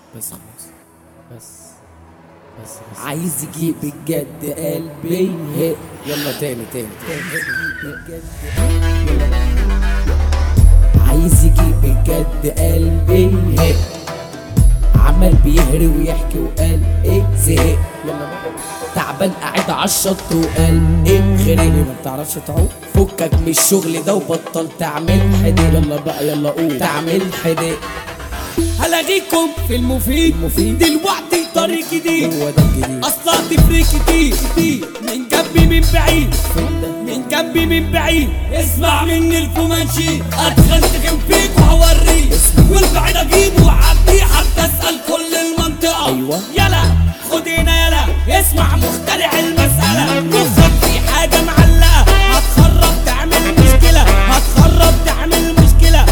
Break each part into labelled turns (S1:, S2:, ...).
S1: بس خلاص بس بس بس
S2: عايز يجيب الجد قلبي هي
S1: يلا تاني تاني تاني
S2: عايز يجيب الجد قلبي هي عمال بيهري ويحكي وقال ايه زهق
S1: يلا بقى
S2: تعبان قاعد عالشط وقال ايه غيري
S1: ما بتعرفش تعوم
S2: فكك من الشغل ده وبطل تعمل حدق
S1: يلا بقى يلا قول
S2: تعمل حدق
S3: هلاقيكم في المفيد
S1: المفيد.
S3: دلوقتي طريق جديد
S1: هو ده الجديد
S3: اصلا تفرق كتير كتير من جنبي من بعيد من جنبي من بعيد اسمع مني الفومانشي اتخنتخن فيك وهوريك والبعيد اجيبه وعبيه حتى اسال كل المنطقه
S1: أيوة.
S3: يلا خد هنا يلا اسمع مخترع المساله مخك في حاجه معلقه هتخرب تعمل مشكله هتخرب تعمل مشكله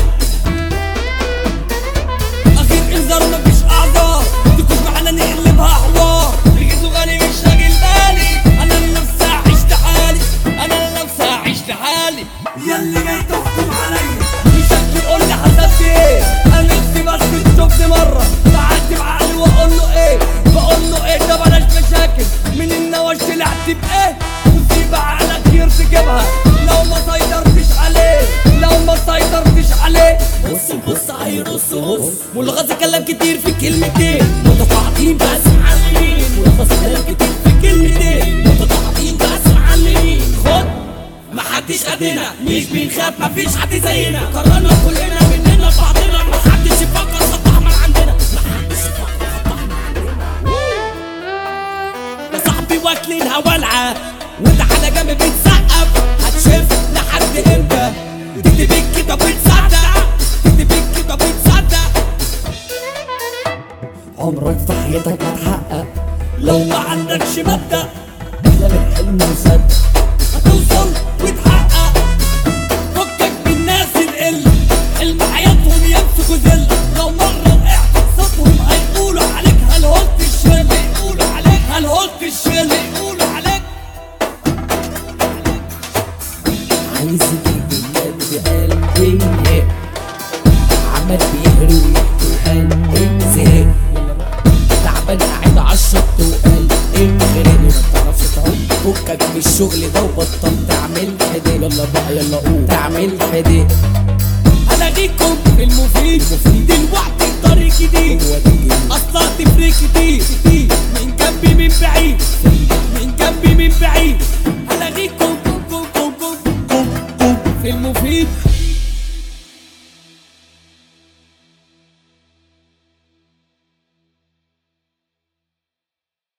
S3: اخير انذار مفيش اعذار تكون معانا نقلبها حوار رجعت غالي مش راجل بالي انا لنفسي عشت حالي انا لنفسي عشت حالي ياللي جاي تحكم عليا مش تقول لي حسبت ايه انا نفسي بس تشوفني مره بعدي بعقلي واقول له ايه بقول له ايه ده بلاش مشاكل من النواش طلعت بايه وسيب عقلك يرتكبها لو ما سيطرتش عليه لو ما سيطرتش عليه بص بص هيرص بص والغاز كلام كتير في كلمتين متقاعدين بس معلمين والغاز كلام كتير في كلمتين متقاعدين بس معلمين خد محدش قدنا مش بنخاف مفيش حد زينا قررنا كلنا مننا بعضنا محدش يفكر خط احمر عندنا محدش يفكر خط احمر عندنا يا صاحبي واكلينها والعة وانت على جنب بتسقف هتشوف لحد امتى تكتبك كده بتصدق تكتبك كده بتصدق
S2: عمرك في حياتك ما تحقق
S3: لو ما عندكش مبدأ
S2: احلى من حلم مصدق
S3: هتوصل وتحقق فكك بالناس القل حلم حياتهم يمسكوا ذل لو مرة وقعت قصادهم هيقولوا عليك هل هولت الشل هيقولوا عليك هل هولت الشل هيقولوا عليك
S2: عايز يجيب الجد قلبي هي عمال بيهري ويحكي وقال ايه زهق تعبان قاعد عالشط وقال ايه غيري
S1: ما بتعرفش تعوم
S2: فكك من الشغل ده وبطل تعمل حدق
S1: يلا بقى يلا قول
S2: تعمل حدق
S3: هلاقيكم في المفيد دلوقتي